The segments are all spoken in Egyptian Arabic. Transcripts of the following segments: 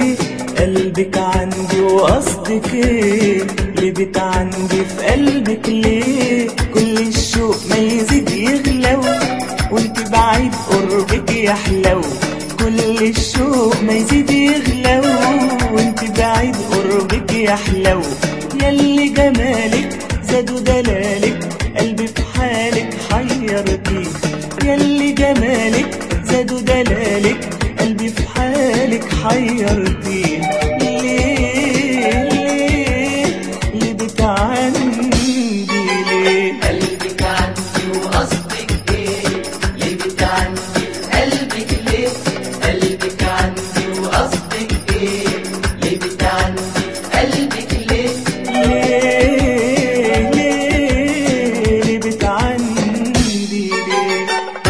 ليه قلبك عندي وقصدك ايه لبت عندي في قلبك ليه كل الشوق ما يزيد يغلو وانت بعيد قربك يحلو كل الشوق ما يزيد يغلو وانت بعيد قربك يحلو ياللي جمالك زادوا دلالك قلبي في حالك حيرتي ياللي جمالك زادوا دلالك قلبي في حالك حيرتي ليه ليه ليه بتعندي ليه قلبك عندي وقصدك ايه ليه بتعني قلبك ليه قلبك عندي وقصدك ايه ليه بتعني قلبك ليه ليه ليه ليه بتعندي ليه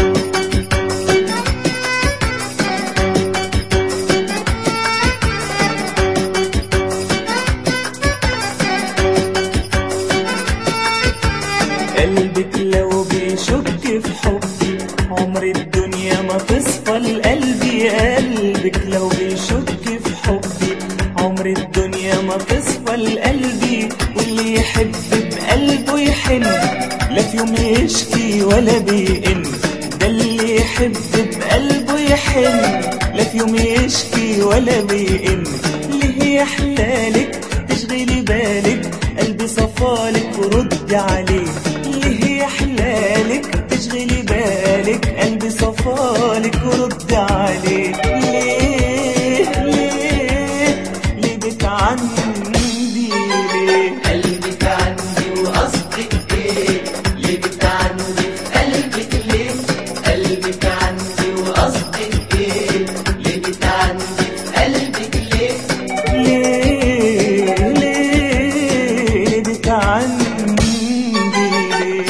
قلبك لو بيشك في حبي عمر الدنيا ما تصفى لقلبي قلبك لو بيشك في حبي عمر الدنيا ما تصفى لقلبي واللي يحب بقلبه يحن لا في يوم يشكي ولا بيئن ده اللي يحب بقلبه يحن لا في يوم يشكي ولا بيئن ليه يحلالك تشغلي بالك قلبي صفالك ورد عليه ليه يحلالك تشغلي بالك قلبي صفالك ورد عليه ليه ليه ليه بتعندي ليه قلبك عندي وقصدك ايه ليه بتعني قلبك ليه قلبك عندي وقصدك ايه ليه بتعني قلبك ليه ليه ليه ليه بتعندي ليه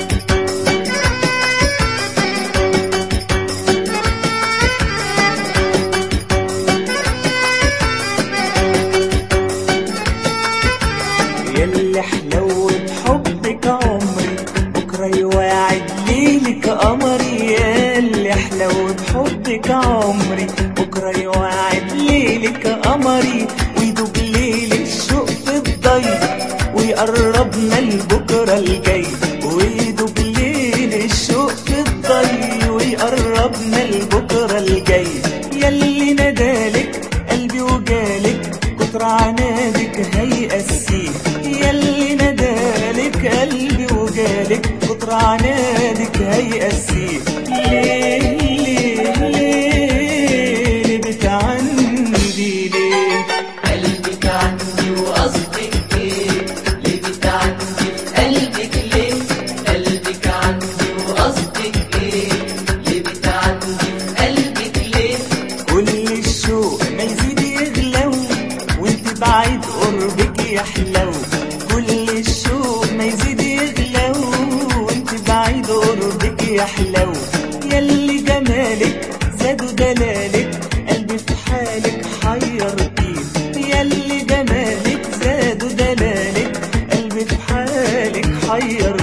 ياللي حلو بحبك عمري بكرة يواعد ليلك قمري ياللي حلو بحبك عمري بكرة يواعد ليلك قمري ويدوب ليل الشوق في الضي ويقربنا لبكرة الجاي ويدوب ليل الشوق في الضي ويقربنا لبكرة الجاي ياللي ندالك قلبي وجالك كتر عنادك هيأسيه ياللي ندالك قلبي وجالك كتر عنادك هيأسيه ليه ليه ليه ليه بتعندي ليه قلبك عندي وقصدك ايه ليه بتعني قلبك ليه قلبك عندي وقصدك ايه ليه بتعني قلبك ليه كل الشوق ما يزيد يغلو وانت بعيد قربك يحلو كل الشوق ما يزيد يغلو وانت بعيد قربك يحلو ياللي جمالك زادوا دلالك قلبي في حالك حيرتي ياللي جمالك زادوا دلالك قلبي في حالك حيرتي